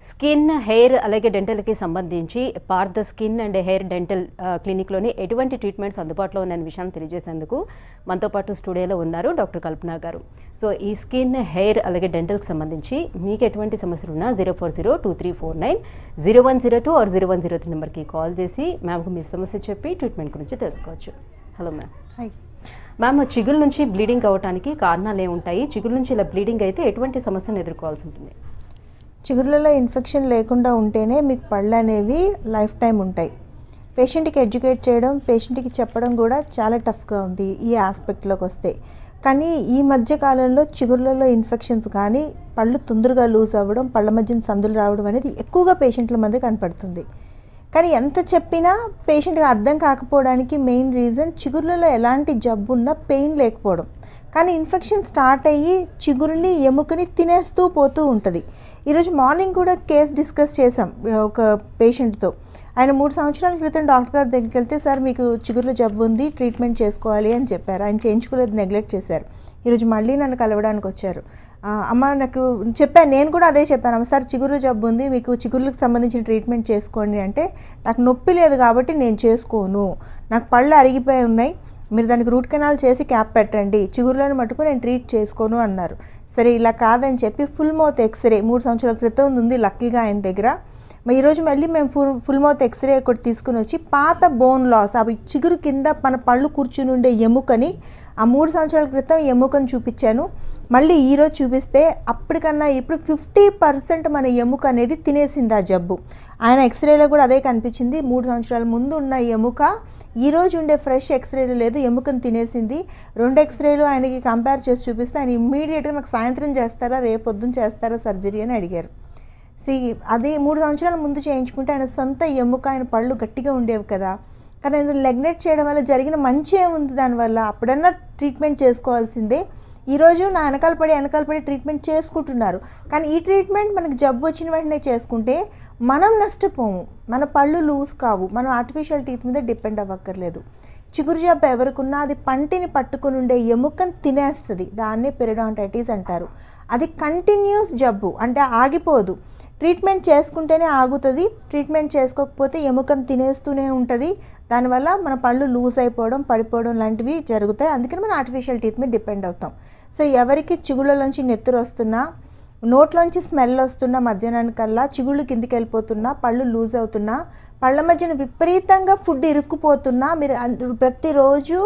Skin hair అలాగే డెంటల్కి సంబంధించి Partha skin and hair dental ఆ, క్లినిక్లోని ఎటువంటి ట్రీట్మెంట్స్ అందుబాటులో ఉన్న విషయాన్ని తెలియజేసేందుకు మనతో పాటు స్టూడియోలో ఉన్నారు డాక్టర్ కల్పన గారు సో ఈ స్కిన్ హెయిర్ అలాగే డెంటల్కి సంబంధించి మీకు ఎటువంటి సమస్యలు ఉన్నా zero four zero two three four nine zero one zero two or zero one zero three నెంబర్కి కాల్ చేసి మ్యామ్కు మీ సమస్య చెప్పి ట్రీట్మెంట్ గురించి తెలుసుకోవచ్చు హలో మ్యామ్ హాయ్ మ్యామ్ చిగుల నుంచి బ్లీడింగ్ అవ్వడానికి కారణాలు ఏముంటాయి చిగుల నుంచి ఇలా బ్లీడింగ్ అయితే ఎటువంటి సమస్యను ఎదుర్కోవాల్సి ఉంటుంది చిగుర్లలో ఇన్ఫెక్షన్ లేకుండా ఉంటేనే మీకు పళ్ళు అనేవి లైఫ్ టైం ఉంటాయి పేషెంట్కి ఎడ్యుకేట్ చేయడం పేషెంట్కి చెప్పడం కూడా చాలా టఫ్గా ఉంది ఈ ఆస్పెక్ట్లోకి వస్తే కానీ ఈ మధ్య కాలంలో చిగుర్లలో ఇన్ఫెక్షన్స్ కానీ పళ్ళు తొందరగా లూజ్ అవ్వడం పళ్ళ మధ్యన సందులు రావడం అనేది ఎక్కువగా పేషెంట్ల మధ్య కనపడుతుంది కానీ ఎంత చెప్పినా పేషెంట్కి అర్థం కాకపోవడానికి మెయిన్ రీజన్ చిగుర్లలో ఎలాంటి జబ్బు ఉన్నా పెయిన్ లేకపోవడం కానీ ఇన్ఫెక్షన్ స్టార్ట్ అయ్యి చిగురుని ఎముకని తినేస్తూ పోతూ ఉంటుంది ఈరోజు మార్నింగ్ కూడా కేసు డిస్కస్ చేసాం ఒక పేషెంట్తో ఆయన మూడు సంవత్సరాల క్రితం డాక్టర్ గారి దగ్గరికి వెళ్తే సార్ మీకు చిగురులో జబ్బు ఉంది ట్రీట్మెంట్ చేసుకోవాలి అని చెప్పారు ఆయన చేయించుకోలేదు నెగ్లెక్ట్ చేశారు ఈరోజు మళ్ళీ నన్ను కలవడానికి వచ్చారు ఆ, అమ్మ నాకు చెప్పాను నేను కూడా అదే చెప్పాను అమ్మ సార్ చిగురు జబ్బు ఉంది మీకు చిగుర్లకు సంబంధించిన ట్రీట్మెంట్ చేసుకోండి అంటే నాకు నొప్పి లేదు కాబట్టి నేను చేసుకోను నాకు పళ్ళు అరిగిపోయి ఉన్నాయి మీరు దానికి రూట్ కెనాల్ చేసి క్యాప్ పెట్టండి చిగురులను మటుకు నేను ట్రీట్ చేసుకోను అన్నారు సరే ఇలా కాదని చెప్పి ఫుల్ మౌత్ ఎక్స్రే మూడు సంవత్సరాల క్రితం ఉంది లక్కీగా ఆయన దగ్గర మరి ఈరోజు మళ్ళీ మేము ఫుల్ ఫుల్ మౌత్ ఎక్స్రే ఒకటి తీసుకుని వచ్చి పాత బోన్ లాస్ అవి చిగురు కింద మన పళ్ళు కూర్చుని ఉండే ఎముకని ఆ మూడు సంవత్సరాల క్రితం ఎముకను చూపించాను మళ్ళీ ఈరోజు చూపిస్తే అప్పటికన్నా ఇప్పుడు ఫిఫ్టీ పర్సెంట్ మన ఎముక అనేది తినేసింది ఆ జబ్బు ఆయన ఎక్స్రేలో కూడా అదే కనిపించింది మూడు సంవత్సరాల ముందు ఉన్న ఎముక ఈ రోజు ఉండే ఫ్రెష్ ఎక్స్రేలు లేదు ఎముకను తినేసింది రెండు ఎక్స్రేలు ఆయనకి కంపేర్ చేసి చూపిస్తే ఆయన ఇమ్మీడియట్గా నాకు సాయంత్రం చేస్తారా రేపు పొద్దున్న చేస్తారా సర్జరీ అని అడిగారు సి అది మూడు సంవత్సరాల ముందు చేయించుకుంటే ఆయన సొంత ఎముక ఆయన పళ్ళు గట్టిగా ఉండేవి కదా కానీ ఆయన నెగ్లెక్ట్ చేయడం వల్ల జరిగిన మంచి ఏముంది దానివల్ల అప్పుడన్నా ట్రీట్మెంట్ చేసుకోవాల్సిందే ఈరోజు నా వెనకాల పడి వెనకాల పడి ట్రీట్మెంట్ చేసుకుంటున్నారు కానీ ఈ ట్రీట్మెంట్ మనకి జబ్బు వచ్చిన వెంటనే చేసుకుంటే మనం నష్టపోము మన పళ్ళు లూజ్ కావు మనం ఆర్టిఫిషియల్ టీత్ మీద డిపెండ్ అవ్వక్కర్లేదు చిగురు జబ్బు ఎవరికున్నా అది పంటిని పట్టుకుని ఉండే ఎముకను తినేస్తుంది దాన్నే పెరిడాంటైటిస్ అంటారు అది కంటిన్యూస్ జబ్బు అంటే ఆగిపోదు ట్రీట్మెంట్ చేసుకుంటేనే ఆగుతుంది ట్రీట్మెంట్ చేసుకోకపోతే ఎముకను తినేస్తూనే ఉంటుంది దానివల్ల మన పళ్ళు లూజ్ అయిపోవడం పడిపోవడం లాంటివి జరుగుతాయి అందుకని మనం ఆర్టిఫిషియల్ టీత్ మీద డిపెండ్ అవుతాం సో ఎవరికి చిగుళ్ళలోంచి నెత్తురు వస్తున్నా నోట్లోంచి స్మెల్ వస్తున్న మధ్యాహ్నానికల్లా చిగుళ్ళు కిందికి వెళ్ళిపోతున్నా పళ్ళు లూజ్ అవుతున్నా పళ్ళ మధ్యన విపరీతంగా ఫుడ్ ఇరుక్కుపోతున్నా మీరు అన్- ప్రతిరోజు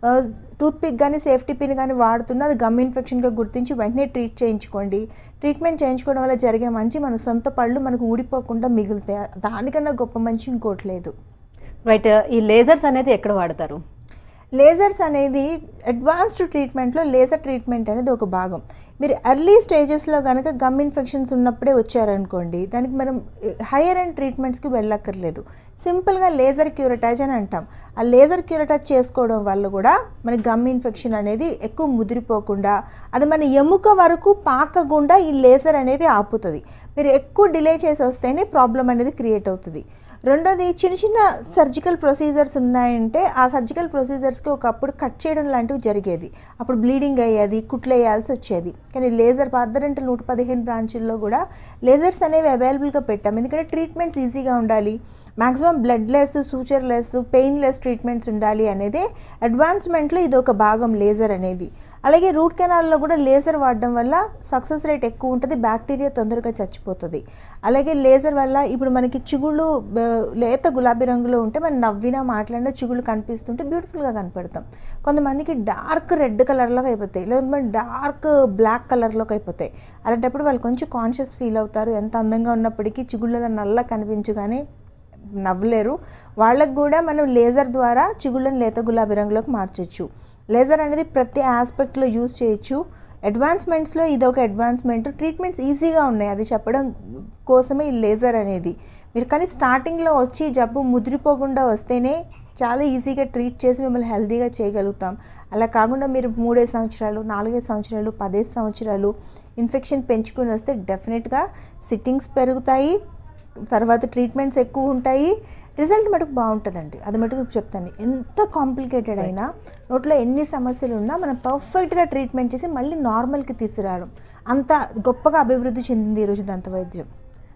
టూత్ పిక్ కానీ సేఫ్టీ పిన్ కానీ వాడుతున్నా అది గమ్ ఇన్ఫెక్షన్గా గుర్తించి వెంటనే ట్రీట్ చేయించుకోండి ట్రీట్మెంట్ చేయించుకోవడం వల్ల జరిగే మంచి మన సొంత పళ్ళు మనకు ఊడిపోకుండా మిగులుతాయి దానికన్నా గొప్ప మంచి ఇంకోటి లేదు రైట్ ఈ లేజర్స్ అనేది ఎక్కడ వాడతారు లేజర్స్ అనేది అడ్వాన్స్డ్ ట్రీట్మెంట్లో లేజర్ ట్రీట్మెంట్ అనేది ఒక భాగం మీరు ఎర్లీ స్టేజెస్లో కనుక గమ్ ఇన్ఫెక్షన్స్ ఉన్నప్పుడే వచ్చారనుకోండి దానికి మనం హైయర్ అండ్ ట్రీట్మెంట్స్కి వెళ్ళక్కర్లేదు సింపుల్గా లేజర్ క్యూరటాజ్ అని అంటాం ఆ లేజర్ క్యూరటాజ్ చేసుకోవడం వల్ల కూడా మన గమ్ ఇన్ఫెక్షన్ అనేది ఎక్కువ ముదిరిపోకుండా అది మన ఎముక వరకు పాకకుండా ఈ లేజర్ అనేది ఆపుతుంది మీరు ఎక్కువ డిలే చేసి వస్తేనే ప్రాబ్లం అనేది క్రియేట్ అవుతుంది రెండోది చిన్న చిన్న సర్జికల్ ప్రొసీజర్స్ ఉన్నాయంటే ఆ సర్జికల్ ప్రొసీజర్స్కి ఒకప్పుడు కట్ చేయడం లాంటివి జరిగేది అప్పుడు బ్లీడింగ్ అయ్యేది కుట్లు వేయాల్సి వచ్చేది కానీ లేజర్ పర్దరంటే నూట పదిహేను బ్రాంచుల్లో కూడా లేజర్స్ అనేవి అవైలబుల్గా పెట్టాం ఎందుకంటే ట్రీట్మెంట్స్ ఈజీగా ఉండాలి maximum bloodless sutureless painless treatments ఉండాలి అనేది అడ్వాన్స్మెంట్లో ఇది ఒక భాగం లేజర్ అనేది అలాగే రూట్ కెనాల్లో కూడా లేజర్ వాడడం వల్ల సక్సెస్ రేట్ ఎక్కువ ఉంటుంది బ్యాక్టీరియా తొందరగా చచ్చిపోతుంది అలాగే లేజర్ వల్ల ఇప్పుడు మనకి చిగుళ్ళు బ- లేత గులాబీ రంగులో ఉంటే మనం నవ్వినా మాట్లాడినా చిగుళ్ళు కనిపిస్తుంటే బ్యూటిఫుల్గా కనపడతాం కొంతమందికి డార్క్ రెడ్ కలర్లోకి అయిపోతాయి లేదంటే డార్క్ బ్లాక్ కలర్లోకి అయిపోతాయి అలాంటప్పుడు వాళ్ళు కొంచెం కాన్షియస్ ఫీల్ అవుతారు ఎంత అందంగా ఉన్నప్పటికీ చిగుళ్ళలో నల్ల కనిపించగానే నవ్వలేరు వాళ్ళకు కూడా మనం లేజర్ ద్వారా చిగుళ్ళని లేత గులాబీ రంగులోకి మార్చొచ్చు లేజర్ అనేది ప్రతి ఆస్పెక్ట్లో యూజ్ చేయొచ్చు అడ్వాన్స్మెంట్స్లో ఇది ఒక అడ్వాన్స్మెంట్ ట్రీట్మెంట్స్ ఈజీగా ఉన్నాయి అది చెప్పడం కోసమే ఈ లేజర్ అనేది మీరు కానీ స్టార్టింగ్లో వచ్చి జబ్బు ముదిరిపోకుండా వస్తేనే చాలా ఈజీగా ట్రీట్ చేసి మిమ్మల్ని హెల్తీగా చేయగలుగుతాం అలా కాకుండా మీరు మూడేసి సంవత్సరాలు నాలుగైదు సంవత్సరాలు పదేసి సంవత్సరాలు ఇన్ఫెక్షన్ పెంచుకుని వస్తే డెఫినెట్గా సిట్టింగ్స్ పెరుగుతాయి తర్వాత ట్రీట్మెంట్స్ ఎక్కువ ఉంటాయి రిజల్ట్ మటుకు బాగుంటుందండి అది మటుకు చెప్తాను ఎంత కాంప్లికేటెడ్ అయినా నోట్లో ఎన్ని సమస్యలు ఉన్నా మనం పర్ఫెక్ట్గా ట్రీట్మెంట్ చేసి మళ్ళీ నార్మల్కి తీసుకురావడం అంత గొప్పగా అభివృద్ధి చెందింది ఈరోజు దంత వైద్యం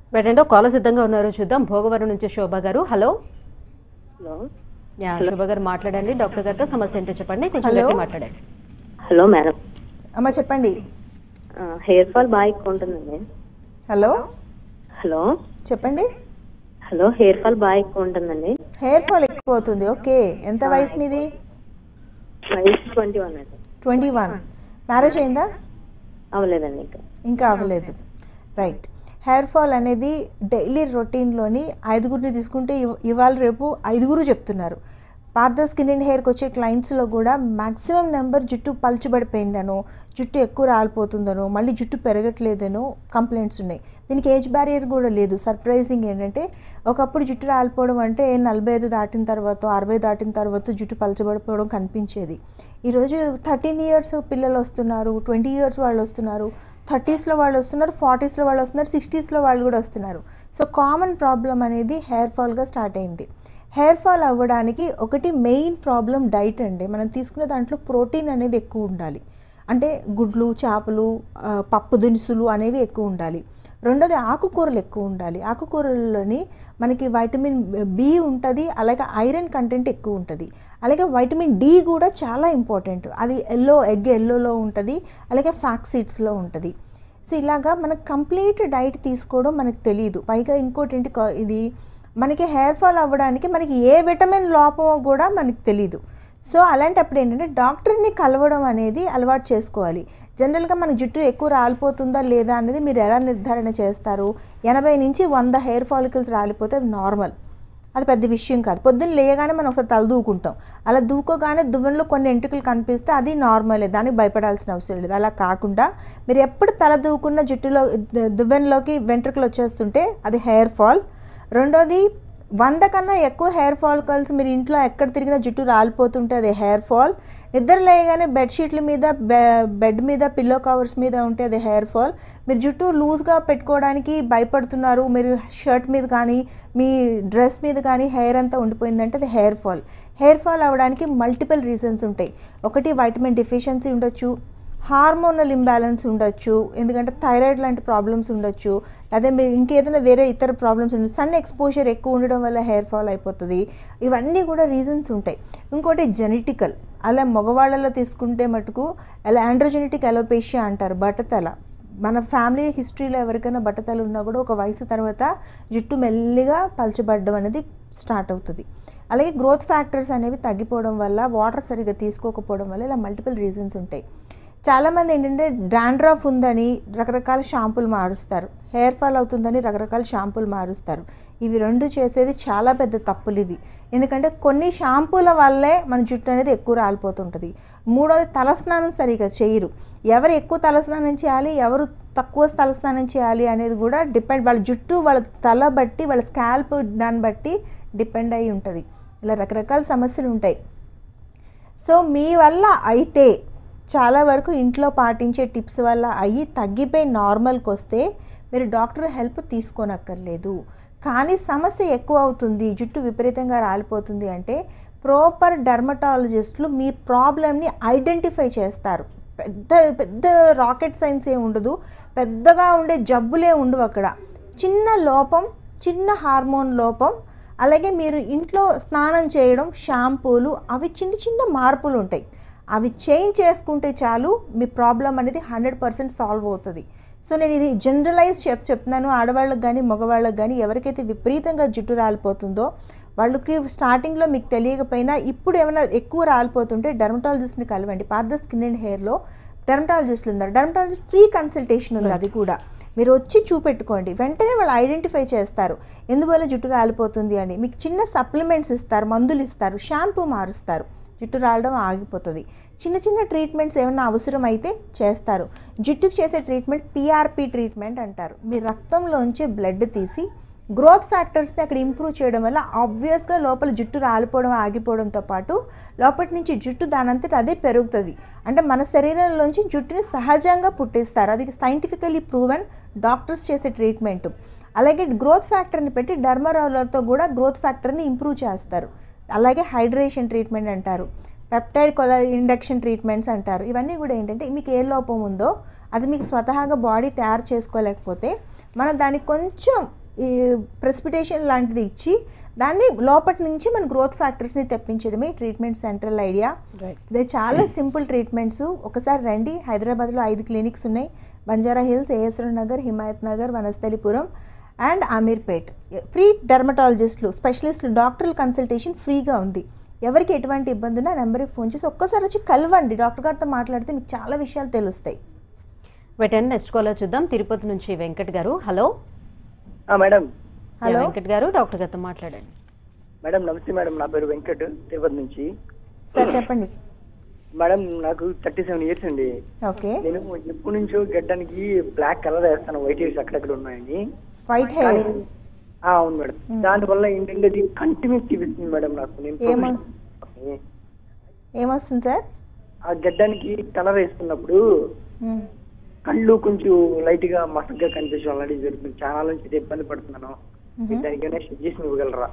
వెంటనే కాల్ సిద్ధంగా ఉన్నారు చూద్దాం భోగవరం నుంచి శోభ గారు హలో హలో యా శోభ గారు మాట్లాడండి డాక్టర్ గారితో సమస్య ఏంటో చెప్పండి కొంచెం హలో. గట్టి మాట్లాడండి హలో మేడం అమ్మ చెప్పండి ఆ, హెయిర్ ఫాల్ బాగా ఎక్కువ ఉంటుందండి హలో హలో చెప్పండి హలో హెయిర్ ఫాల్ బాగా ఎక్కువ ఉంటుందండి హెయిర్ ఫాల్ ఎక్కువ అవుతుంది ఓకే ఎంత వయసు మీది వయసు ట్వంటీ వన్ అండి ట్వంటీ వన్ మ్యారేజ్ అయిందా అవ్వలేదండి ఇంకా ఇంకా అవ్వలేదు రైట్ హెయిర్ ఫాల్ అనేది డైలీ రొటీన్లోని ఐదుగురిని తీసుకుంటే ఇవ- ఇవాళ రేపు ఐదుగురు చెప్తున్నారు పార్థ స్కిన్ అండ్ హెయిర్కి వచ్చే క్లయింట్స్లో కూడా మ్యాక్సిమం నెంబర్ జుట్టు పలుచబడిపోయిందనో జుట్టు ఎక్కువ రాలిపోతుందనో మళ్ళీ జుట్టు పెరగట్లేదనో కంప్లైంట్స్ ఉన్నాయి దీనికి ఏజ్ బ్యారియర్ కూడా లేదు సర్ప్రైజింగ్ ఏంటంటే ఒకప్పుడు జుట్టు రాలిపోవడం అంటే నలభై ఐదు దాటిన తర్వాత అరవై దాటిన తర్వాత జుట్టు పలచబడిపోవడం కనిపించేది ఈరోజు థర్టీన్ ఇయర్స్ పిల్లలు వస్తున్నారు ట్వంటీ ఇయర్స్ వాళ్ళు వస్తున్నారు థర్టీస్లో వాళ్ళు వస్తున్నారు ఫార్టీస్లో వాళ్ళు వస్తున్నారు సిక్స్టీస్లో వాళ్ళు కూడా వస్తున్నారు సో కామన్ ప్రాబ్లం అనేది హెయిర్ ఫాల్గా స్టార్ట్ అయింది హెయిర్ ఫాల్ అవ్వడానికి ఒకటి మెయిన్ ప్రాబ్లం డైట్ అండి మనం తీసుకునే దాంట్లో ప్రోటీన్ అనేది ఎక్కువ ఉండాలి అంటే గుడ్లు చేపలు ఆ, పప్పు దినుసులు అనేవి ఎక్కువ ఉండాలి రెండోది ఆకుకూరలు ఎక్కువ ఉండాలి ఆకుకూరల్లోని మనకి వైటమిన్ బి ఉంటుంది అలాగే ఐరన్ కంటెంట్ ఎక్కువ ఉంటుంది అలాగే వైటమిన్ డి కూడా చాలా ఇంపార్టెంట్ అది ఎల్లో ఎగ్ ఎల్లోలో ఉంటుంది అలాగే ఫ్యాక్ సీడ్స్లో ఉంటుంది సో ఇలాగా మనకు కంప్లీట్ డైట్ తీసుకోవడం మనకు తెలియదు పైగా ఇంకోటి ఏంటి కా- ఇది మనకి హెయిర్ ఫాల్ అవ్వడానికి మనకి ఏ విటమిన్ లోపమో కూడా మనకి తెలియదు సో అలాంటప్పుడు ఏంటంటే డాక్టర్ని కలవడం అనేది అలవాటు చేసుకోవాలి జనరల్గా మన జుట్టు ఎక్కువ రాలిపోతుందా లేదా అనేది మీరు ఎలా నిర్ధారణ చేస్తారు ఎనభై నుంచి వంద హెయిర్ ఫాలికల్స్ రాలిపోతే అది నార్మల్ అది పెద్ద విషయం కాదు పొద్దున్న లేయగానే మనం ఒకసారి తల దూకుంటాం అలా దూకోగానే దువ్వెనలో కొన్ని ఎంటుకలు కనిపిస్తే అది నార్మలే దానికి భయపడాల్సిన అవసరం లేదు అలా కాకుండా మీరు ఎప్పుడు తల దూకున్న జుట్టులో దు- దువ్వెనలోకి వెంట్రుకలు వచ్చేస్తుంటే అది హెయిర్ ఫాల్ రెండోది వంద కన్నా ఎక్కువ హెయిర్ ఫాలికల్స్ మీరు ఇంట్లో ఎక్కడ తిరిగినా జుట్టు రాలిపోతుంటే అది హెయిర్ ఫాల్ నిద్ర లేయగానే బెడ్షీట్ల మీద బె- బెడ్ మీద పిల్లో కవర్స్ మీద ఉంటే అది హెయిర్ ఫాల్ మీరు జుట్టు లూజ్గా పెట్టుకోవడానికి భయపడుతున్నారు మీరు షర్ట్ మీద కానీ మీ డ్రెస్ మీద కానీ హెయిర్ అంతా ఉండిపోయిందంటే అది హెయిర్ ఫాల్ హెయిర్ ఫాల్ అవ్వడానికి మల్టిపుల్ రీజన్స్ ఉంటాయి ఒకటి వైటమిన్ డిఫిషియన్సీ ఉండొచ్చు హార్మోనల్ ఇంబ్యాలెన్స్ ఉండొచ్చు ఎందుకంటే థైరాయిడ్ లాంటి ప్రాబ్లమ్స్ ఉండొచ్చు అదే మీరు ఇంకేదైనా వేరే ఇతర ప్రాబ్లమ్స్ ఉండొచ్చు సన్ ఎక్స్పోజర్ ఎక్కువ ఉండడం వల్ల హెయిర్ ఫాల్ అయిపోతుంది ఇవన్నీ కూడా రీజన్స్ ఉంటాయి ఇంకోటి జెనెటికల్ అలా మగవాళ్ళలో తీసుకుంటే మటుకు అలా ఆండ్రోజెనెటిక్ అలోపేషియా అంటారు బట్టతల మన ఫ్యామిలీ హిస్టరీలో ఎవరికైనా బట్టతలు ఉన్నా కూడా ఒక వయసు తర్వాత జుట్టు మెల్లిగా పలచబడడం అనేది స్టార్ట్ అవుతుంది అలాగే గ్రోత్ ఫ్యాక్టర్స్ అనేవి తగ్గిపోవడం వల్ల వాటర్ సరిగ్గా తీసుకోకపోవడం వల్ల ఇలా మల్టిపుల్ రీజన్స్ ఉంటాయి చాలామంది ఏంటంటే డాండ్రఫ్ ఉందని రకరకాల షాంపూలు మారుస్తారు హెయిర్ ఫాల్ అవుతుందని రకరకాల షాంపూలు మారుస్తారు ఇవి రెండు చేసేది చాలా పెద్ద తప్పులు ఇవి ఎందుకంటే కొన్ని షాంపూల వల్లే మన జుట్టు అనేది ఎక్కువ రాలిపోతుంటుంది మూడోది తలస్నానం సరిగా చేయరు ఎవరు ఎక్కువ తలస్నానం చేయాలి ఎవరు తక్కువ తలస్నానం చేయాలి అనేది కూడా డిపెండ్ వాళ్ళ జుట్టు వాళ్ళ తల బట్టి వాళ్ళ స్కాల్ప్ దాన్ని బట్టి డిపెండ్ అయి ఉంటుంది ఇలా రకరకాల సమస్యలు ఉంటాయి సో మీ వల్ల అయితే చాలా వరకు ఇంట్లో పాటించే టిప్స్ వల్ల అయ్యి తగ్గిపోయి నార్మల్కి వస్తే మీరు డాక్టర్ హెల్ప్ తీసుకోనక్కర్లేదు కానీ సమస్య ఎక్కువ అవుతుంది జుట్టు విపరీతంగా రాలిపోతుంది అంటే ప్రాపర్ డర్మటాలజిస్టులు మీ ప్రాబ్లమ్ని ఐడెంటిఫై చేస్తారు పెద్ద పెద్ద రాకెట్ సైన్స్ ఏమి ఉండదు పెద్దగా ఉండే జబ్బులే ఉండవు అక్కడ చిన్న లోపం చిన్న హార్మోన్ లోపం అలాగే మీరు ఇంట్లో స్నానం చేయడం షాంపూలు అవి చిన్న చిన్న మార్పులు ఉంటాయి అవి చేంజ్ చేసుకుంటే చాలు మీ ప్రాబ్లం అనేది హండ్రెడ్ పర్సెంట్ సాల్వ్ అవుతుంది సో నేను ఇది జనరలైజ్ చెప్ చెప్తున్నాను ఆడవాళ్ళకి కానీ మగవాళ్ళకి కానీ ఎవరికైతే విపరీతంగా జుట్టు రాలిపోతుందో వాళ్ళకి స్టార్టింగ్లో మీకు తెలియకపోయినా ఇప్పుడు ఏమైనా ఎక్కువ రాలిపోతుంటే డెర్మటాలజిస్ట్ని కలవండి పార్ద స్కిన్ అండ్ హెయిర్లో డెర్మటాలజిస్టులు ఉన్నారు డెర్మటాలజిస్ట్ ఫ్రీ కన్సల్టేషన్ ఉంది అది కూడా మీరు వచ్చి చూపెట్టుకోండి వెంటనే వాళ్ళు ఐడెంటిఫై చేస్తారు ఎందువల్ల జుట్టు రాలిపోతుంది అని మీకు చిన్న సప్లిమెంట్స్ ఇస్తారు మందులు ఇస్తారు షాంపూ మారుస్తారు జుట్టు రాలడం ఆగిపోతుంది చిన్న చిన్న ట్రీట్మెంట్స్ ఏమైనా అవసరం అయితే చేస్తారు జుట్టుకు చేసే ట్రీట్మెంట్ పిఆర్పి ట్రీట్మెంట్ అంటారు మీ రక్తంలోంచి బ్లడ్ తీసి గ్రోత్ ఫ్యాక్టర్స్ని అక్కడ ఇంప్రూవ్ చేయడం వల్ల ఆబ్వియస్గా లోపల జుట్టు రాలిపోవడం ఆగిపోవడంతో పాటు లోపటి నుంచి జుట్టు దానంతట అదే పెరుగుతుంది అంటే మన శరీరంలోంచి జుట్టుని సహజంగా పుట్టిస్తారు అది సైంటిఫికలీ ప్రూవెన్ డాక్టర్స్ చేసే ట్రీట్మెంట్ అలాగే గ్రోత్ ఫ్యాక్టర్ని పెట్టి డర్మరాలతో కూడా గ్రోత్ ఫ్యాక్టర్ని ఇంప్రూవ్ చేస్తారు అలాగే హైడ్రేషన్ ట్రీట్మెంట్ అంటారు పెప్టైడ్ కొల ఇండక్షన్ ట్రీట్మెంట్స్ అంటారు ఇవన్నీ కూడా ఏంటంటే మీకు ఏ లోపం ఉందో అది మీకు స్వతహాగా బాడీ తయారు చేసుకోలేకపోతే మనం దానికి కొంచెం ఈ ప్రెసిపిటేషన్ లాంటిది ఇచ్చి దాన్ని లోపటి నుంచి మన గ్రోత్ ఫ్యాక్టర్స్ని తెప్పించడమే ట్రీట్మెంట్ సెంట్రల్ ఐడియా రైట్ ఇది చాలా సింపుల్ ట్రీట్మెంట్స్ ఒకసారి రండి హైదరాబాద్లో ఐదు క్లినిక్స్ ఉన్నాయి Banjara Hills ASR Nagar Himayat Nagar Vanasthalipuram and Ameerpet free డెర్మటాలజిస్టులు స్పెషలిస్టులు డాక్టర్ల కన్సల్టేషన్ ఫ్రీగా ఉంది ఎవరికి ఎటువంటి ఇబ్బంది ఉన్నా నెంబర్కి ఫోన్ చేసి ఒక్కసారి వచ్చి కలవండి డాక్టర్ గారితో మాట్లాడితే మీకు చాలా విషయాలు తెలుస్తాయి వెటన్ నెక్స్ట్ కాలర్ చూద్దాం తిరుపతి నుంచి వెంకట్ గారు హలో ఆ, మేడం హలో వెంకట్ గారు డాక్టర్ గారితో మాట్లాడండి మేడం నమస్తే మేడం నా పేరు వెంకట్ తిరుపతి నుంచి సార్ చెప్పండి మేడం నాకు థర్టీ సెవెన్ ఇయర్స్ అండి ఓకే నేను ఎప్పటి నుంచో గడ్డానికి బ్లాక్ కలర్ వేస్తాను వైట్ హెయిర్స్ అక్కడక్కడ ఉన్నాయని వైట్ హెయిర్ కానీ- ఆ, అవును మేడం దానివల్ల ఏంటంటే అది కంటిన్యూస్ చూపిస్తుంది మేడం నాకు నేను ఏమ- professional. ఏమొస్తుంది సార్ ఆ గడ్డానికి కలర్ వేసుకున్నప్పుడు మ్మ్. కళ్ళు కొంచెం లైట్ గా మసగ్గా కనిపించడం అలాంటివి జరుగుతుంది చాలా నుంచి అయితే ఇబ్బంది పడుతున్నాను మీరు దానికైనా సజెషన్ ఇవ్వగలరా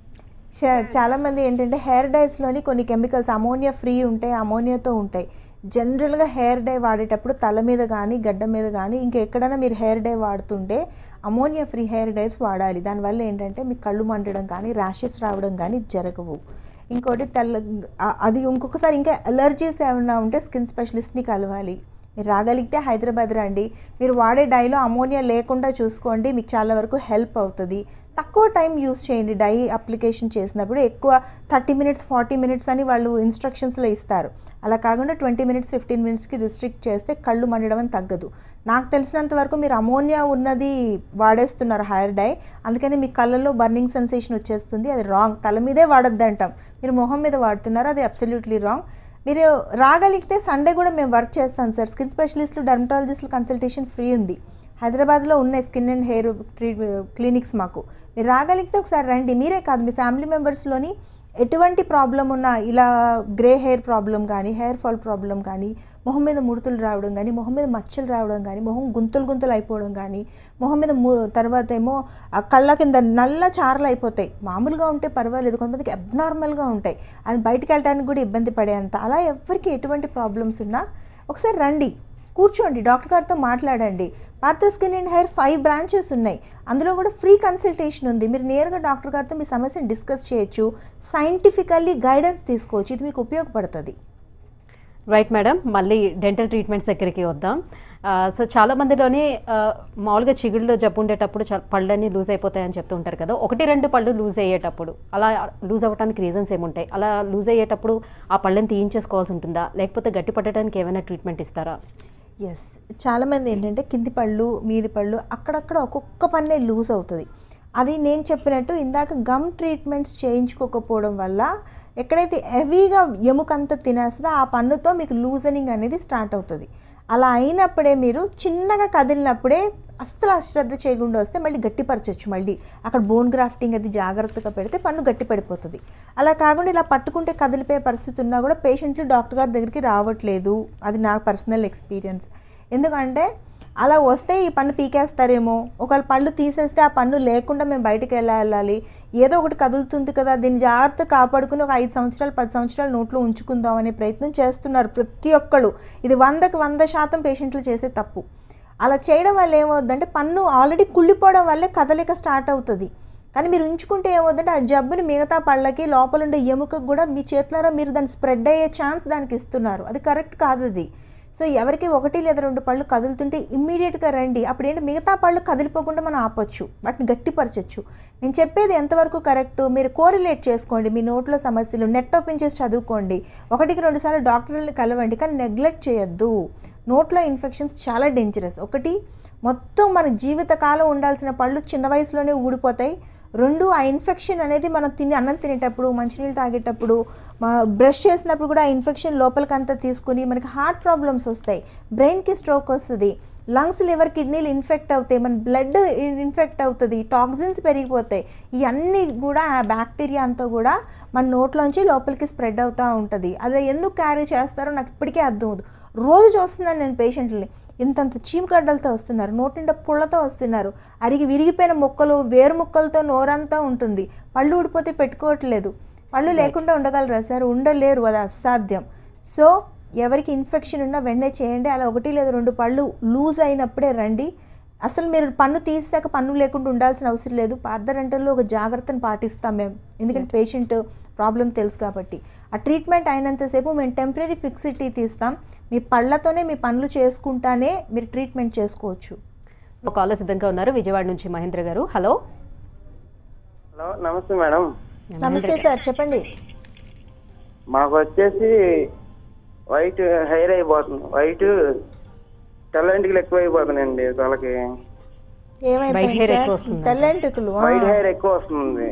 చా- చాలా మంది ఏంటంటే హెయిర్ డైస్లోని కొన్ని కెమికల్స్ అమోనియా ఫ్రీ ఉంటాయి అమోనియాతో ఉంటాయి జనరల్గా హెయిర్ డై వాడేటప్పుడు తల మీద కానీ గడ్డ మీద కానీ ఇంకెక్కడైనా మీరు హెయిర్ డై వాడుతుంటే అమోనియా ఫ్రీ హెయిర్ డైస్ వాడాలి దానివల్ల ఏంటంటే మీకు కళ్ళు మండడం కానీ ర్యాషెస్ రావడం కానీ జరగవు ఇంకోటి తెల్ల ఆ- అది ఇంకొకసారి ఇంకా అలర్జీస్ ఏమైనా ఉంటే స్కిన్ స్పెషలిస్ట్ని కలవాలి మీరు రాగలిగితే హైదరాబాద్ రండి మీరు వాడే డైలో అమోనియా లేకుండా చూసుకోండి మీకు చాలా వరకు హెల్ప్ అవుతుంది తక్కువ టైం యూస్ చేయండి డై అప్లికేషన్ చేసినప్పుడు ఎక్కువ థర్టీ మినిట్స్ ఫార్టీ మినిట్స్ అని వాళ్ళు ఇన్స్ట్రక్షన్స్లో ఇస్తారు అలా కాకుండా ట్వంటీ మినిట్స్ ఫిఫ్టీన్ మినిట్స్కి రిస్ట్రిక్ట్ చేస్తే కళ్ళు మండడం అని తగ్గదు నాకు తెలిసినంత వరకు మీరు అమోనియా ఉన్నది వాడేస్తున్నారు హెయిర్ డై అందుకని మీ కళ్ళల్లో బర్నింగ్ సెన్సేషన్ వచ్చేస్తుంది అది రాంగ్ తల మీదే వాడొద్దంటాం మీరు మొహం మీద వాడుతున్నారు అది అబ్సల్యూట్లీ రాంగ్ మీరు రాగలిగితే సండే కూడా మేము వర్క్ చేస్తాం సార్ స్కిన్ స్పెషలిస్టులు డర్మటాలజిస్టులు కన్సల్టేషన్ ఫ్రీ ఉంది హైదరాబాద్లో ఉన్నాయి skin and hair tree clinics మాకు మీరు రాగలిగితే ఒకసారి రండి మీరే కాదు మీ ఫ్యామిలీ మెంబర్స్లోని ఎటువంటి ప్రాబ్లం ఉన్నా ఇలా గ్రే హెయిర్ ప్రాబ్లం కానీ హెయిర్ ఫాల్ ప్రాబ్లం కానీ మొహం మీద ముడతలు రావడం కానీ మొహం మీద మచ్చలు రావడం కానీ మొహం గుంతలు గుంతలు అయిపోవడం కానీ మొహం మీద ము తర్వాత ఏమో ఆ కళ్ళ కింద నల్ల చారలు అయిపోతాయి మామూలుగా ఉంటే పర్వాలేదు కొంతమందికి అబ్నార్మల్గా ఉంటాయి అది బయటకు వెళ్ళడానికి కూడా ఇబ్బంది పడేంత అలా ఎవరికి ఎటువంటి ప్రాబ్లమ్స్ ఉన్నా ఒకసారి రండి కూర్చోండి డాక్టర్ గారితో మాట్లాడండి Partha skin and hair five branches ఉన్నాయి అందులో కూడా ఫ్రీ కన్సల్టేషన్ ఉంది మీరు నేరుగా డాక్టర్ గారితో మీ సమస్యను డిస్కస్ చేయొచ్చు సైంటిఫికల్లీ గైడెన్స్ తీసుకోవచ్చు ఇది మీకు ఉపయోగపడుతుంది రైట్ మేడం మళ్ళీ డెంటల్ ట్రీట్మెంట్స్ దగ్గరికి వద్దాం ఆ, సో చాలా మందిలోని ఆ, మామూలుగా చిగుళ్ళలో జబ్బు ఉండేటప్పుడు చా- పళ్ళన్నీ లూజ్ అయిపోతాయని చెప్తూ ఉంటారు కదా ఒకటి రెండు పళ్ళు లూజ్ అయ్యేటప్పుడు అలా లూజ్ అవ్వడానికి రీజన్స్ ఏముంటాయి అలా లూజ్ అయ్యేటప్పుడు ఆ పళ్ళని తీయించేసుకోవాల్సి ఉంటుందా లేకపోతే గట్టి పట్టడానికి ఏమైనా ట్రీట్మెంట్ ఇస్తారా ఎస్ చాలామంది ఏంటంటే కింది పళ్ళు మీది పళ్ళు అక్కడక్కడ ఒక్కొక్క పన్నే లూజ్ అవుతుంది అది నేను చెప్పినట్టు ఇందాక గమ్ ట్రీట్మెంట్స్ చేయించుకోకపోవడం వల్ల ఎక్కడైతే హెవీగా ఎముకంతా తినేస్తుందో ఆ పన్నుతో మీకు లూజనింగ్ అనేది స్టార్ట్ అవుతుంది అలా అయినప్పుడే మీరు చిన్నగా కదిలినప్పుడే అస్సలు అశ్రద్ధ చేయకుండా వస్తే మళ్ళీ గట్టిపరచవచ్చు మళ్ళీ అక్కడ బోన్ గ్రాఫ్టింగ్ అది జాగ్రత్తగా పెడితే పన్ను గట్టి పడిపోతుంది అలా కాకుండా ఇలా పట్టుకుంటే కదిలిపోయే పరిస్థితి ఉన్నా కూడా పేషెంట్లు డాక్టర్ గారి దగ్గరికి రావట్లేదు అది నా పర్సనల్ ఎక్స్పీరియన్స్ ఎందుకంటే అలా వస్తే ఈ పన్ను పీకేస్తారేమో ఒకవేళ పళ్ళు తీసేస్తే ఆ పన్ను లేకుండా మేము బయటకు ఎలా వెళ్ళాలి ఏదో ఒకటి కదులుతుంది కదా దీన్ని జాగ్రత్త కాపాడుకుని ఒక ఐదు సంవత్సరాలు పది సంవత్సరాలు నోట్లో ఉంచుకుందాం అనే ప్రయత్నం చేస్తున్నారు ప్రతి ఒక్కళ్ళు ఇది వందకి వంద శాతం పేషెంట్లు చేసే తప్పు అలా చేయడం వల్ల ఏమవుద్దంటే పన్ను ఆల్రెడీ కుళ్ళిపోవడం వల్లే కదలిక స్టార్ట్ అవుతుంది కానీ మీరు ఉంచుకుంటే ఏమవుతుందంటే ఆ జబ్బుని మిగతా పళ్ళకి లోపల ఉండే ఎముకకు కూడా మీ చేతులారా మీరు దాన్ని స్ప్రెడ్ అయ్యే ఛాన్స్ దానికి ఇస్తున్నారు అది కరెక్ట్ కాదు అది సో ఎవరికి ఒకటి లేదా రెండు పళ్ళు కదులుతుంటే ఇమ్మీడియట్గా రండి అప్పుడు ఏంటి మిగతా పళ్ళు కదిలిపోకుండా మనం ఆపొచ్చు వాటిని గట్టిపరచచ్చు నేను చెప్పేది ఎంతవరకు కరెక్ట్ మీరు కోరిలేట్ చేసుకోండి మీ నోట్లో సమస్యలు నెట్ ఓపెన్ చేసి చదువుకోండి ఒకటికి రెండు సార్లు డాక్టర్ని కలవండి కానీ నెగ్లెక్ట్ చేయొద్దు నోట్లో ఇన్ఫెక్షన్స్ చాలా డేంజరస్ ఒకటి మొత్తం మన జీవితకాలం ఉండాల్సిన పళ్ళు చిన్న వయసులోనే ఊడిపోతాయి రెండు ఆ ఇన్ఫెక్షన్ అనేది మనం తిని అన్నం తినేటప్పుడు మంచినీళ్ళు తాగేటప్పుడు మా బ్రష్ చేసినప్పుడు కూడా ఆ ఇన్ఫెక్షన్ లోపలికంతా తీసుకుని మనకి హార్ట్ ప్రాబ్లమ్స్ వస్తాయి బ్రెయిన్కి స్ట్రోక్ వస్తుంది లంగ్స్ లివర్ కిడ్నీలు ఇన్ఫెక్ట్ అవుతాయి మన బ్లడ్ ఇన్ఫెక్ట్ అవుతుంది టాక్సిన్స్ పెరిగిపోతాయి ఇవన్నీ కూడా ఆ బ్యాక్టీరియా అంతా కూడా మన నోట్లోంచి లోపలికి స్ప్రెడ్ అవుతూ ఉంటుంది అది ఎందుకు క్యారీ చేస్తారో నాకు ఇప్పటికే అర్థం అవుతుంది రోజు చూస్తున్నాను నేను పేషెంట్ని ఇంతంత చీమగడ్డలతో వస్తున్నారు నోటి నిండా పుళ్ళతో వస్తున్నారు అరిగి విరిగిపోయిన మొక్కలు వేరు మొక్కలతో నోరంతా ఉంటుంది పళ్ళు ఊడిపోతే పెట్టుకోవట్లేదు పళ్ళు లేకుండా ఉండగలరా సార్ ఉండలేరు అది అసాధ్యం సో ఎవరికి ఇన్ఫెక్షన్ ఉన్నా వెంటనే చేయండి అలా ఒకటి లేదా రెండు పళ్ళు లూజ్ అయినప్పుడే రండి అసలు మీరు పన్ను తీసాక పన్ను లేకుండా ఉండాల్సిన అవసరం లేదు పార్దరెంటల్లో ఒక జాగ్రత్తను పాటిస్తాం మేము ఎందుకంటే పేషెంట్ ప్రాబ్లం తెలుసు కాబట్టి ఆ ట్రీట్మెంట్ అయినంతసేపు మేము టెంపరీ ఫిక్సిటీ తీస్తాం మీ పళ్ళతోనే మీ పనులు చేసుకుంటానే మీరు ట్రీట్మెంట్ చేసుకోవచ్చు ఒక కాలర్ సిద్ధంగా ఉన్నారు విజయవాడ నుంచి మహేంద్ర గారు హలో హలో నమస్తే మేడం నమస్తే సార్ చెప్పండి మాకు వచ్చేసి వైట్ హెయిర్ అయిపోతుంది వైట్ తెల్ల ఇంటికి ఎక్కువ అయిపోతున్నాయండి తలకి White hair ఏమైపోయింది ఎక్కువ సార్ వస్తుందా? తెల్లంటుకులు వైట్ హెయిర్ ఎక్కువ వస్తుంది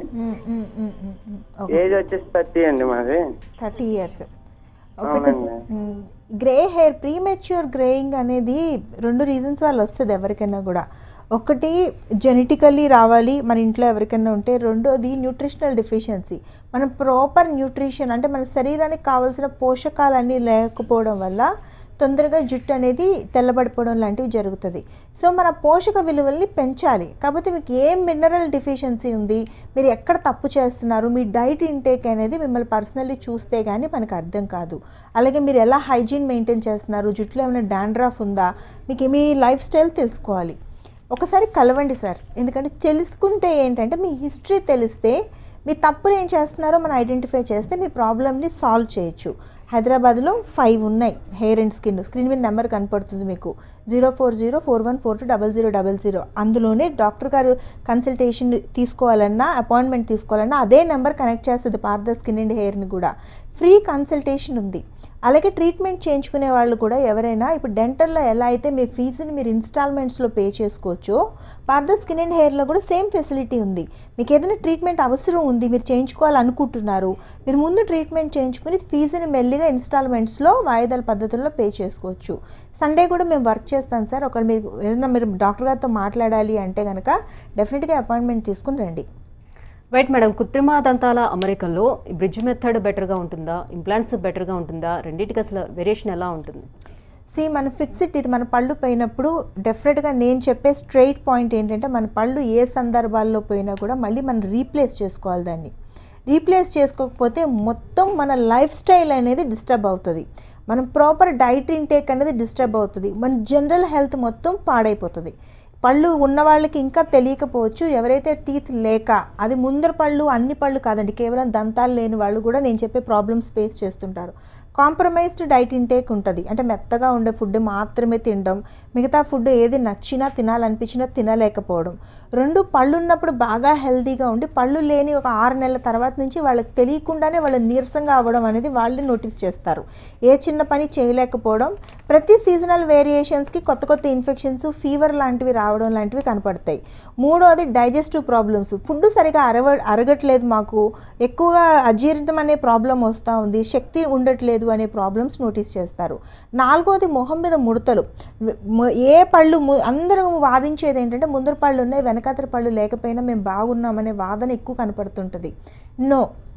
ఏజ్ వచ్చేసి థర్టీ అండి మాది థర్టీ ఇయర్స్ ఒకటి అవునండి. గ్రే హెయిర్ ప్రీమెచ్యూర్ గ్రేయింగ్ అనేది రెండు రీజన్స్ వల్ల వస్తుంది ఎవరికైనా కూడా ఒకటి జెనెటికల్లీ రావాలి మన ఇంట్లో ఎవరికైనా ఉంటే రెండోది న్యూట్రిషనల్ డెఫిషియన్సీ మనం ప్రాపర్ న్యూట్రిషన్ అంటే మన శరీరానికి కావాల్సిన పోషకాలన్నీ లేకపోవడం వల్ల తొందరగా జుట్టు అనేది తెల్లబడిపోవడం లాంటివి జరుగుతుంది సో మన పోషక విలువల్ని పెంచాలి కాకపోతే మీకు ఏం మినరల్ డిఫిషియన్సీ ఉంది మీరు ఎక్కడ తప్పు చేస్తున్నారు మీ డైట్ ఇంటేక్ అనేది మిమ్మల్ని పర్సనల్లీ చూస్తే కానీ మనకు అర్థం కాదు అలాగే మీరు ఎలా హైజీన్ మెయింటైన్ చేస్తున్నారు జుట్టులో ఏమైనా డాండ్రాఫ్ ఉందా మీకు మీ లైఫ్ స్టైల్ తెలుసుకోవాలి ఒకసారి కలవండి సార్ ఎందుకంటే తెలుసుకుంటే ఏంటంటే మీ హిస్టరీ తెలిస్తే మీ తప్పులు ఏం చేస్తున్నారో మనం ఐడెంటిఫై చేస్తే మీ ప్రాబ్లమ్ని సాల్వ్ చేయొచ్చు హైదరాబాద్లో ఫైవ్ ఉన్నాయి హెయిర్ అండ్ స్కిన్ స్క్రీన్ మీద నెంబర్ కనపడుతుంది మీకు zero four zero four one four two double zero double zero అందులోనే డాక్టర్ గారు కన్సల్టేషన్ తీసుకోవాలన్నా అపాయింట్మెంట్ తీసుకోవాలన్నా అదే నెంబర్ కనెక్ట్ చేస్తుంది పార్ద స్కిన్ అండ్ హెయిర్ని కూడా ఫ్రీ కన్సల్టేషన్ ఉంది అలాగే ట్రీట్మెంట్ చేయించుకునే వాళ్ళు కూడా ఎవరైనా ఇప్పుడు డెంటల్లో ఎలా అయితే మీ ఫీజుని మీరు ఇన్స్టాల్మెంట్స్లో పే చేసుకోవచ్చో పార్ద స్కిన్ అండ్ హెయిర్లో కూడా సేమ్ ఫెసిలిటీ ఉంది మీకు ఏదైనా ట్రీట్మెంట్ అవసరం ఉంది మీరు చేయించుకోవాలనుకుంటున్నారు మీరు ముందు ట్రీట్మెంట్ చేయించుకుని ఫీజుని మెల్లిగా ఇన్స్టాల్మెంట్స్లో వాయిదాల పద్ధతుల్లో పే చేసుకోవచ్చు సండే కూడా మేము వర్క్ చేస్తాం సార్ ఒకవేళ మీరు ఏదైనా మీరు డాక్టర్ గారితో మాట్లాడాలి అంటే కనుక డెఫినెట్గా అపాయింట్మెంట్ తీసుకుని రండి రైట్ మేడం కృత్రిమ దంతాల అమరికల్లో బ్రిడ్జ్ మెథడ్ బెటర్గా ఉంటుందా ఇంప్లాంట్స్ బెటర్గా ఉంటుందా రెండింటికి అసలు వేరియేషన్ ఎలా ఉంటుంది సి మన ఫిక్స్డ్ ఇది మన పళ్ళు పోయినప్పుడు డెఫినెట్గా నేను చెప్పే స్ట్రైట్ పాయింట్ ఏంటంటే మన పళ్ళు ఏ సందర్భాల్లో పోయినా కూడా మళ్ళీ మనం రీప్లేస్ చేసుకోవాలి దాన్ని రీప్లేస్ చేసుకోకపోతే మొత్తం మన లైఫ్ స్టైల్ అనేది డిస్టర్బ్ అవుతుంది మనం ప్రాపర్ డైట్ ఇంటేక్ అనేది డిస్టర్బ్ అవుతుంది మన జనరల్ హెల్త్ మొత్తం పాడైపోతుంది పళ్ళు ఉన్న వాళ్ళకి ఇంకా తెలియకపోవచ్చు ఎవరైతే టీత్ లేక అది ముందర పళ్ళు అన్ని పళ్ళు కాదండి కేవలం దంతాలు లేని వాళ్ళు కూడా నేను చెప్పే ప్రాబ్లమ్స్ ఫేస్ చేస్తుంటారు కాంప్రమైజ్డ్ డైట్ ఇంటేక్ ఉంటుంది అంటే మెత్తగా ఉండే ఫుడ్ మాత్రమే తినడం మిగతా ఫుడ్ ఏది నచ్చినా తినాలనిపించినా తినలేకపోవడం రెండు పళ్ళు ఉన్నప్పుడు బాగా హెల్తీగా ఉండి పళ్ళు లేని ఒక ఆరు నెలల తర్వాత నుంచి వాళ్ళకి తెలియకుండానే వాళ్ళు నీరసంగా అవ్వడం అనేది వాళ్ళే నోటీస్ చేస్తారు ఏ చిన్న పని చేయలేకపోవడం ప్రతి సీజనల్ వేరియేషన్స్కి కొత్త కొత్త ఇన్ఫెక్షన్స్ ఫీవర్ లాంటివి రావడం లాంటివి కనపడతాయి మూడోది డైజెస్టివ్ ప్రాబ్లమ్స్ ఫుడ్ సరిగా అరవ అరగట్లేదు మాకు ఎక్కువగా అజీర్ణం అనే ప్రాబ్లం వస్తూ ఉంది శక్తి ఉండట్లేదు అనే ప్రాబ్లమ్స్ నోటీస్ చేస్తారు నాలుగోది మొహం మీద ముడతలు మ- ఏ పళ్ళు ము- అందరూ వాదించేది ఏంటంటే ముందర పళ్ళు ఉన్నాయి వెనకాతర పళ్ళు లేకపోయినా మేము బాగున్నామనే వాదన ఎక్కువ కనపడుతుంటుంది నో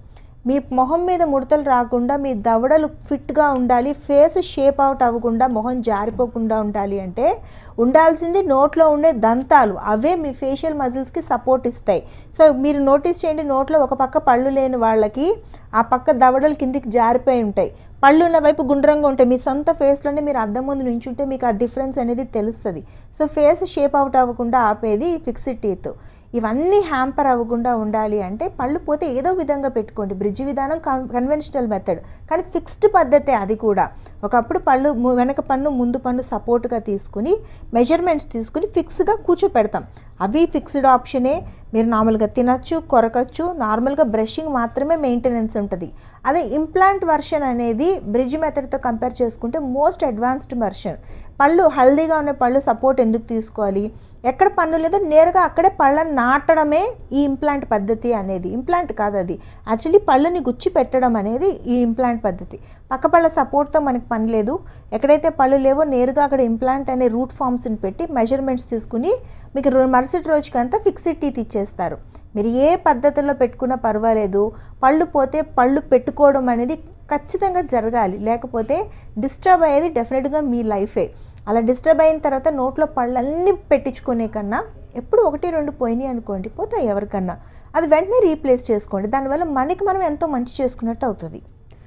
మీ మొహం మీద ముడతలు రాకుండా మీ దవడలు ఫిట్గా ఉండాలి ఫేస్ షేప్ అవుట్ అవ్వకుండా మొహం జారిపోకుండా ఉండాలి అంటే ఉండాల్సింది నోట్లో ఉండే దంతాలు అవే మీ ఫేషియల్ మజిల్స్కి సపోర్ట్ ఇస్తాయి సో మీరు నోటీస్ చేయండి నోట్లో ఒక పక్క పళ్ళు లేని వాళ్ళకి ఆ పక్క దవడలు కిందికి జారిపోయి ఉంటాయి పళ్ళు ఉన్న వైపు గుండ్రంగా ఉంటాయి మీ సొంత ఫేస్లోనే మీరు అద్దం ముందు నుంచుంటే మీకు ఆ డిఫరెన్స్ అనేది తెలుస్తుంది సో ఫేస్ షేప్ అవుట్ అవ్వకుండా ఆపేది ఫిక్స్డ్ టీత్ ఇవన్నీ హ్యాంపర్ అవ్వకుండా ఉండాలి అంటే పళ్ళు పోతే ఏదో విధంగా పెట్టుకోండి బ్రిడ్జ్ విధానం కన్వెన్షనల్ మెథడ్ కానీ ఫిక్స్డ్ పద్ధతే అది కూడా ఒకప్పుడు పళ్ళు ము- వెనక పన్ను ముందు పన్ను సపోర్ట్గా తీసుకుని మెజర్మెంట్స్ తీసుకుని ఫిక్స్గా కూర్చోపెడతాం అవి ఫిక్స్డ్ ఆప్షనే మీరు నార్మల్గా తినచ్చు కొరకచ్చు నార్మల్గా బ్రషింగ్ మాత్రమే మెయింటెనెన్స్ ఉంటుంది అదే ఇంప్లాంట్ వర్షన్ అనేది బ్రిడ్జ్ మెథడ్తో కంపేర్ చేసుకుంటే మోస్ట్ అడ్వాన్స్డ్ వర్షన్ పళ్ళు హెల్దీగా ఉన్న పళ్ళు సపోర్ట్ ఎందుకు తీసుకోవాలి ఎక్కడ పన్ను లేదో నేరుగా అక్కడే పళ్ళని నాటడమే ఈ ఇంప్లాంట్ పద్ధతి అనేది ఇంప్లాంట్ కాదు అది యాక్చువల్లీ పళ్ళని గుచ్చి పెట్టడం అనేది ఈ ఇంప్లాంట్ పద్ధతి పక్క పళ్ళ సపోర్ట్తో మనకి పని లేదు ఎక్కడైతే పళ్ళు లేవో నేరుగా అక్కడ ఇంప్లాంట్ అనే రూట్ ఫామ్స్ని పెట్టి మెజర్మెంట్స్ తీసుకుని మీకు రో- మరుసటి రోజుకంతా ఫిక్స్డ్ టీత్ ఇచ్చేస్తారు మీరు ఏ పద్ధతిలో పెట్టుకున్నా పర్వాలేదు పళ్ళు పోతే పళ్ళు పెట్టుకోవడం అనేది ఖచ్చితంగా జరగాలి లేకపోతే డిస్టర్బ్ అయ్యేది డెఫినెట్గా మీ లైఫే అలా డిస్టర్బ్ అయిన తర్వాత నోట్లో పళ్ళన్నీ పెట్టించుకునే కన్నా ఎప్పుడు ఒకటి రెండు పోయినాయి అనుకోండి పోతాయి ఎవరికన్నా అది వెంటనే రీప్లేస్ చేసుకోండి దానివల్ల మనకి మనం ఎంతో మంచి చేసుకున్నట్టు అవుతుంది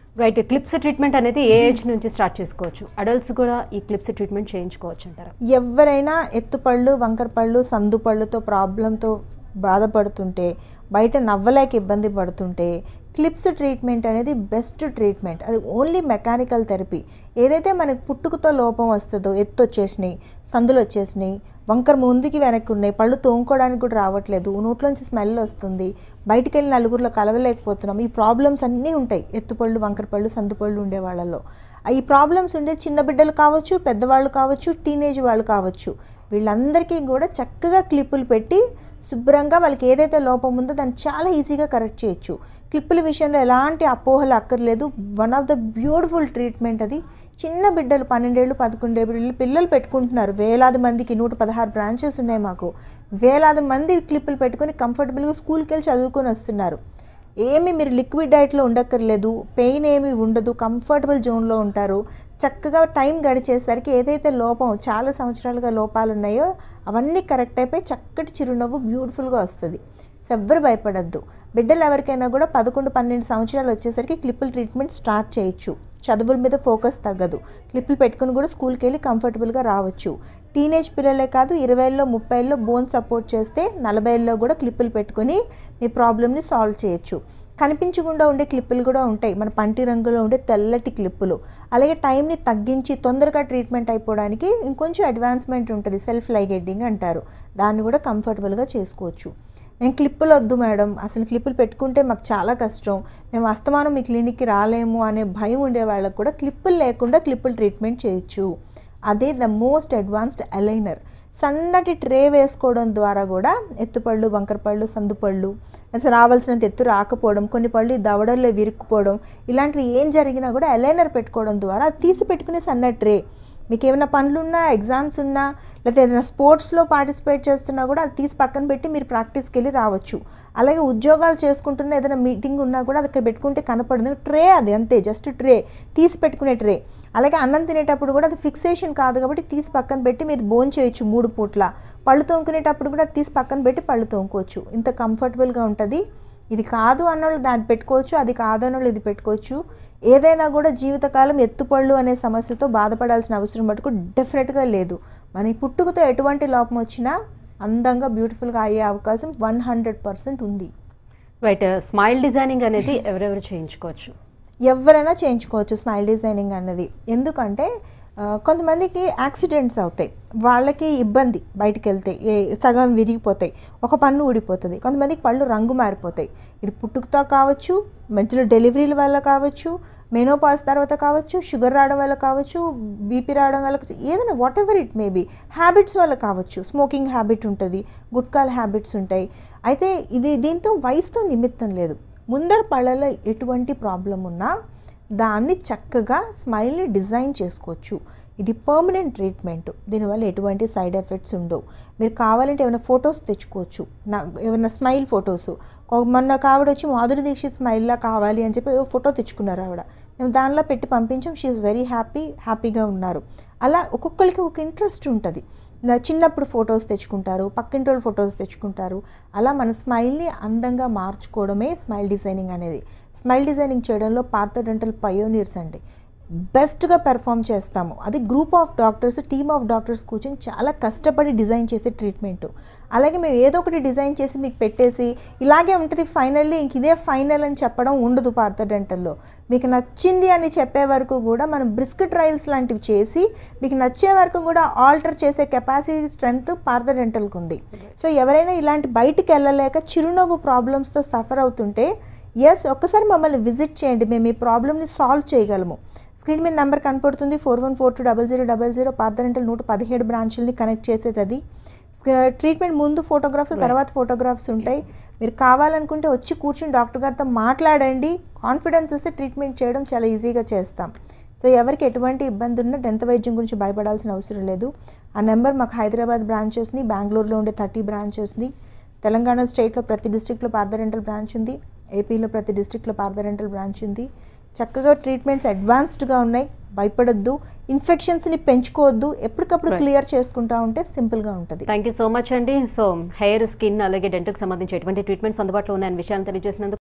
రైట్ క్లిప్స్ ట్రీట్మెంట్ అనేది ఏ ఏజ్ నుంచి స్టార్ట్ చేసుకోవచ్చు అడల్ట్స్ కూడా ఈ క్లిప్స్ ట్రీట్మెంట్ చేయించుకోవచ్చు అంటారా ఎవరైనా ఎత్తుపళ్ళు వంకర పళ్ళు సందు పళ్ళుతో ప్రాబ్లంతో బాధపడుతుంటే బయట నవ్వలేక ఇబ్బంది పడుతుంటే క్లిప్స్ ట్రీట్మెంట్ అనేది బెస్ట్ ట్రీట్మెంట్ అది ఓన్లీ మెకానికల్ థెరపీ ఏదైతే మనకి పుట్టుకతో లోపం వస్తుందో ఎత్తు వచ్చేసినాయి సందులు వచ్చేసినాయి వంకర ముందుకి వెనక్కి ఉన్నాయి పళ్ళు తోముకోవడానికి కూడా రావట్లేదు నోట్లోంచి స్మెల్ వస్తుంది బయటికి వెళ్ళి నలుగురిలో కలవలేకపోతున్నాం ఈ ప్రాబ్లమ్స్ అన్నీ ఉంటాయి ఎత్తుపళ్ళు వంకర పళ్ళు సందు పళ్ళు ఉండే వాళ్ళలో ఆ ఈ ప్రాబ్లమ్స్ ఉండే చిన్న బిడ్డలు కావచ్చు పెద్దవాళ్ళు కావచ్చు టీనేజ్ వాళ్ళు కావచ్చు వీళ్ళందరికీ కూడా చక్కగా క్లిప్పులు పెట్టి శుభ్రంగా వాళ్ళకి ఏదైతే లోపం ఉందో దాన్ని చాలా ఈజీగా కరెక్ట్ చేయొచ్చు క్లిప్పుల విషయంలో ఎలాంటి అపోహలు అక్కర్లేదు one of the beautiful treatment అది చిన్న బిడ్డలు పన్నెండేళ్ళు పదకొండేళ్ళు పిల్లలు పెట్టుకుంటున్నారు వేలాది మందికి నూట పదహారు బ్రాంచెస్ ఉన్నాయి మాకు వేలాది మంది క్లిప్పులు పెట్టుకొని కంఫర్టబుల్గా స్కూల్కి వెళ్ళి చదువుకొని వస్తున్నారు ఏమి మీరు లిక్విడ్ డైట్లో ఉండక్కర్లేదు పెయిన్ ఏమి ఉండదు కంఫర్టబుల్ జోన్లో ఉంటారు చక్కగా టైం గడిచేసరికి ఏదైతే లోపం చాలా సంవత్సరాలుగా లోపాలు ఉన్నాయో అవన్నీ కరెక్ట్ అయిపోయి చక్కటి చిరునవ్వు బ్యూటిఫుల్గా వస్తుంది సో ఎవ్వరు భయపడద్దు బిడ్డలు ఎవరికైనా కూడా పదకొండు పన్నెండు సంవత్సరాలు వచ్చేసరికి క్లిప్పుల ట్రీట్మెంట్ స్టార్ట్ చేయొచ్చు చదువుల మీద ఫోకస్ తగ్గదు క్లిప్పులు పెట్టుకుని కూడా స్కూల్కి వెళ్ళి కంఫర్టబుల్గా రావచ్చు టీనేజ్ పిల్లలే కాదు ఇరవైలో ముప్పైలో బోన్ సపోర్ట్ చేస్తే నలభైలో కూడా క్లిప్పులు పెట్టుకొని మీ ప్రాబ్లమ్ని సాల్వ్ చేయొచ్చు కనిపించకుండా ఉండే క్లిప్పులు కూడా ఉంటాయి మన పంటి రంగులో ఉండే తెల్లటి క్లిప్పులు అలాగే టైంని తగ్గించి తొందరగా ట్రీట్మెంట్ అయిపోవడానికి ఇంకొంచెం అడ్వాన్స్మెంట్ ఉంటుంది సెల్ఫ్ లైగెడ్డింగ్ అంటారు దాన్ని కూడా కంఫర్టబుల్గా చేసుకోవచ్చు నేను క్లిప్పులు వద్దు మేడం అసలు క్లిప్పులు పెట్టుకుంటే మాకు చాలా కష్టం మేము అస్తమానం మీ క్లినిక్కి రాలేము అనే భయం ఉండే వాళ్ళకు కూడా క్లిప్పులు లేకుండా క్లిప్పులు ట్రీట్మెంట్ చేయొచ్చు అదే ద మోస్ట్ అడ్వాన్స్డ్ అలైనర్ సన్నటి ట్రే వేసుకోవడం ద్వారా కూడా ఎత్తుపళ్ళు వంకరపళ్ళు సందుపళ్ళు అసలు రావాల్సినంత ఎత్తు రాకపోవడం కొన్ని పళ్ళు ఈ దవడల్లో విరుక్కుపోవడం ఇలాంటివి ఏం జరిగినా కూడా అలైనర్ పెట్టుకోవడం ద్వారా అది తీసి పెట్టుకునే సన్న ట్రే మీకు ఏమైనా పనులు ఉన్నా ఎగ్జామ్స్ ఉన్నా లేకపోతే ఏదైనా స్పోర్ట్స్లో పార్టిసిపేట్ చేస్తున్నా కూడా అది తీసి పక్కన పెట్టి మీరు ప్రాక్టీస్కి వెళ్ళి రావచ్చు అలాగే ఉద్యోగాలు చేసుకుంటున్న ఏదైనా మీటింగ్ ఉన్నా కూడా అది అక్కడ పెట్టుకుంటే కనపడదు ట్రే అది అంతే జస్ట్ ట్రే తీసి పెట్టుకునే ట్రే అలాగే అన్నం తినేటప్పుడు కూడా అది ఫిక్సేషన్ కాదు కాబట్టి తీసి పక్కన పెట్టి మీరు బోన్ చేయొచ్చు మూడు పూట్ల పళ్ళు తోముకునేటప్పుడు కూడా అది తీసి పక్కన పెట్టి పళ్ళు తోముకోవచ్చు ఇంత కంఫర్టబుల్గా ఉంటుంది ఇది కాదు అన్నోళ్ళు దాన్ని పెట్టుకోవచ్చు అది కాదు అన్నోళ్ళు ఇది పెట్టుకోవచ్చు ఏదైనా కూడా జీవితకాలం ఎత్తుపళ్ళు అనే సమస్యతో బాధపడాల్సిన అవసరం మటుకు డెఫినెట్గా లేదు మన ఈ పుట్టుకతో ఎటువంటి లోపం వచ్చినా అందంగా బ్యూటిఫుల్గా అయ్యే అవకాశం వన్ హండ్రెడ్ పర్సెంట్ ఉంది రైట్ స్మైల్ డిజైనింగ్ అనేది ఎవరెవరు చేయించుకోవచ్చు ఎవరైనా చేయించుకోవచ్చు స్మైల్ డిజైనింగ్ అన్నది ఎందుకంటే ఆ, కొంతమందికి యాక్సిడెంట్స్ అవుతాయి వాళ్ళకి ఇబ్బంది బయటికి వెళ్తే ఏ సగం విరిగిపోతాయి ఒక పన్ను ఊడిపోతుంది కొంతమందికి పళ్ళు రంగు మారిపోతాయి ఇది పుట్టుకతో కావచ్చు మధ్యలో డెలివరీల వల్ల కావచ్చు మెనోపాస్ తర్వాత కావచ్చు షుగర్ రావడం వల్ల కావచ్చు బీపీ రావడం వల్ల కావచ్చు ఏదైనా whatever it maybe habits వల్ల కావచ్చు స్మోకింగ్ హ్యాబిట్ ఉంటుంది గుట్కాల్ హ్యాబిట్స్ ఉంటాయి అయితే ఇది దీంతో వయసుతో నిమిత్తం లేదు ముందర పళ్ళలో ఎటువంటి ప్రాబ్లం ఉన్నా దాన్ని చక్కగా స్మైల్ని డిజైన్ చేసుకోవచ్చు ఇది పర్మనెంట్ ట్రీట్మెంట్ దీనివల్ల ఎటువంటి సైడ్ ఎఫెక్ట్స్ ఉండవు మీరు కావాలంటే ఏమైనా ఫొటోస్ తెచ్చుకోవచ్చు నా ఏమైనా స్మైల్ ఫొటోస్ మొన్న కావిడ వచ్చి మాధురి దీక్షిత్ స్మైల్లా కావాలి అని చెప్పి ఫోటో తెచ్చుకున్నారు ఆవిడ మేము దానిలో పెట్టి పంపించాం షీఈ్ వెరీ హ్యాపీ హ్యాపీగా ఉన్నారు అలా ఒక్కొక్కరికి ఒక ఇంట్రెస్ట్ ఉంటుంది నా చిన్నప్పుడు ఫొటోస్ తెచ్చుకుంటారు పక్కింటి వాళ్ళు ఫొటోస్ తెచ్చుకుంటారు అలా మన స్మైల్ని అందంగా మార్చుకోవడమే స్మైల్ డిజైనింగ్ అనేది స్మైల్ డిజైనింగ్ చేయడంలో పార్థ డెంటల్ పయోనీర్స్ అండి బెస్ట్గా పెర్ఫామ్ చేస్తాము అది group of doctors team of doctors కూర్చొని చాలా కష్టపడి డిజైన్ చేసే ట్రీట్మెంట్ అలాగే మేము ఏదో ఒకటి డిజైన్ చేసి మీకు పెట్టేసి ఇలాగే ఉంటుంది ఫైనల్లీ ఇంక ఇదే ఫైనల్ అని చెప్పడం ఉండదు పార్థ డెంటల్లో మీకు నచ్చింది అని చెప్పే వరకు కూడా మనం బ్రిస్క్ ట్రయల్స్ లాంటివి చేసి మీకు నచ్చే వరకు కూడా ఆల్టర్ చేసే కెపాసిటీ స్ట్రెంగ్త్ పార్థ డెంటల్కి ఉంది సో ఎవరైనా ఇలాంటి బయటికి వెళ్ళలేక చిరునవ్వు ప్రాబ్లమ్స్తో సఫర్ అవుతుంటే ఎస్ ఒక్కసారి మమ్మల్ని విజిట్ చేయండి మేము ఈ ప్రాబ్లమ్ని సాల్వ్ చేయగలము స్క్రీన్ మీద నెంబర్ కనపడుతుంది four one four two double zero double zero పార్థరెంటల్ నూట పదిహేడు బ్రాంచుల్ని కనెక్ట్ చేసేది అది ట్రీట్మెంట్ ముందు ఫోటోగ్రాఫ్స్ తర్వాత ఫోటోగ్రాఫ్స్ ఉంటాయి మీరు కావాలనుకుంటే వచ్చి కూర్చుని డాక్టర్ గారితో మాట్లాడండి కాన్ఫిడెన్స్ వస్తే ట్రీట్మెంట్ చేయడం చాలా ఈజీగా చేస్తాం సో ఎవరికి ఎటువంటి ఇబ్బంది ఉన్నా దంత వైద్యం గురించి భయపడాల్సిన అవసరం లేదు ఆ నెంబర్ మాకు హైదరాబాద్ బ్రాంచెస్ని బెంగళూరులో ఉండే థర్టీ బ్రాంచెస్ని తెలంగాణ స్టేట్లో ప్రతి డిస్ట్రిక్ట్లో పార్థరెంటల్ బ్రాంచ్ ఉంది ఏపీలో ప్రతి డిస్ట్రిక్ట్లో పార్థరెంటల్ బ్రాంచ్ ఉంది చక్కగా ట్రీట్మెంట్స్ అడ్వాన్స్డ్గా ఉన్నాయి భయపడొద్దు ఇన్ఫెక్షన్స్ని పెంచుకోవద్దు ఎప్పటికప్పుడు Right. క్లియర్ చేసుకుంటా ఉంటే సింపుల్గా ఉంటుంది థ్యాంక్ యూ సో మచ్ అండి సో హెయిర్ స్కిన్ అలాగే డెంటల్కి సంబంధించి ఎటువంటి ట్రీట్మెంట్స్ అందుబాటులో ఉన్నాయని విషయాన్ని తెలియజేసినందుకు